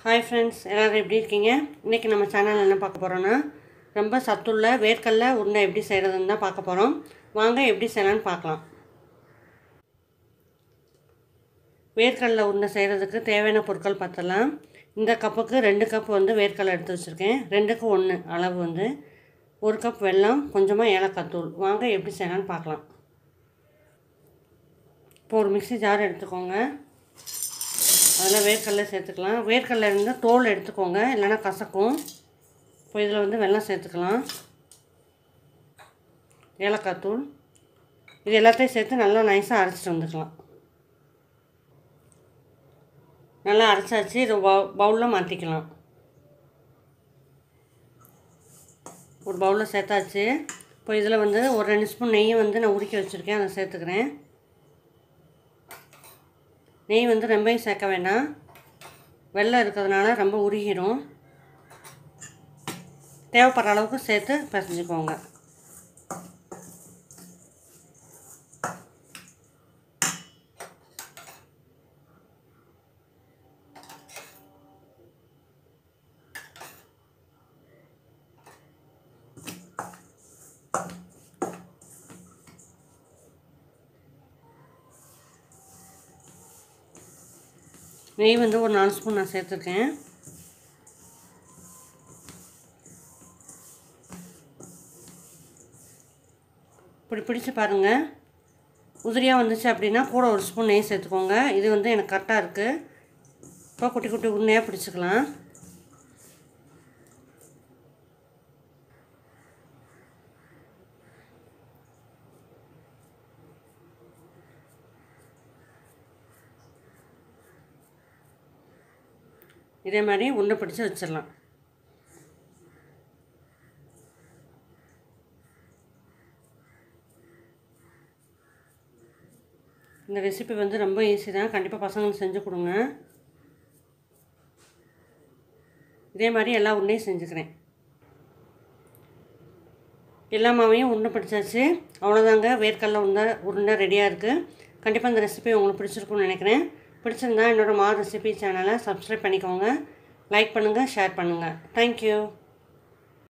hi friends எல்லோரும் எப்படி இருக்கீங்க இன்றைக்கி நம்ம சேனல் என்ன பார்க்க போகிறோன்னா ரொம்ப சத்துள்ள வேர்க்கடல உருண்டை எப்படி செய்கிறதுன்னு தான் பார்க்க போகிறோம் வாங்க எப்படி செய்யலான்னு பார்க்கலாம் வேர்க்கடல உருண்டை செய்கிறதுக்கு தேவையான பொருட்கள் பார்த்தலாம் இந்த கப்புக்கு ரெண்டு கப் வந்து வேர்க்கடலை எடுத்து வச்சுருக்கேன் ரெண்டுக்கு ஒன்று அளவு வந்து ஒரு கப் வெல்லம் கொஞ்சமாக ஏலக்காய் தூள் வாங்க எப்படி செய்யலான்னு பார்க்கலாம் இப்போ ஒரு மிக்ஸி ஜார் எடுத்துக்கோங்க அதில் வேர்க்கடலை சேர்த்துக்கலாம் வேர்க்கடலை இருந்தால் தோல் எடுத்துக்கோங்க இல்லைன்னா கசக்கும் இப்போ இதில் வந்து வெல்லம் சேர்த்துக்கலாம் ஏலக்காய் தூள் இது எல்லாத்தையும் சேர்த்து நல்லா நைஸாக அரைச்சிட்டு வந்துக்கலாம் நல்லா அரைச்சாச்சு இது பவு பவுலில் மாற்றிக்கலாம் ஒரு பவுலில் சேர்த்தாச்சு இப்போ இதில் வந்து ஒரு ரெண்டு ஸ்பூன் நெய்யை வந்து நான் உருக்கி வச்சுருக்கேன் அதை சேர்த்துக்கிறேன் நெய் வந்து ரொம்பவும் சேர்க்க வேண்டாம் வெள்ளம் இருக்கிறதுனால ரொம்ப உருகிடும் தேவைப்படுற அளவுக்கு சேர்த்து பிசைஞ்சுக்கோங்க நெய் வந்து ஒரு நாலு ஸ்பூன் நான் சேர்த்துருக்கேன் இப்படி பிடிச்சி பாருங்கள் உதிரியாக வந்துச்சு அப்படின்னா கூட ஒரு ஸ்பூன் நெய் சேர்த்துக்கோங்க இது வந்து எனக்கு கரெக்டாக இருக்குது இப்போ குட்டி குட்டி உருண்டையாக பிடிச்சிக்கலாம் இதே மாதிரி உருண்டை பிடிச்சி வச்சிடலாம் இந்த ரெசிபி வந்து ரொம்ப ஈஸி தான் கண்டிப்பாக பசங்களுக்கு செஞ்சு கொடுங்க இதே மாதிரி எல்லா உருண்டையும் செஞ்சுக்கிறேன் எல்லா மாவையும் உருண்டை பிடிச்சாச்சு அவ்வளோதாங்க வேர்க்கடல உருண்டை உருண்டை ரெடியாக இருக்குது கண்டிப்பாக இந்த ரெசிபி உங்களுக்கு பிடிச்சிருக்குன்னு நினைக்கிறேன் பிடிச்சிருந்தா என்னோடய மா ரெசிபி சேனலை சப்ஸ்கிரைப் பண்ணிக்கோங்க லைக் பண்ணுங்கள் ஷேர் பண்ணுங்கள் தேங்க்யூ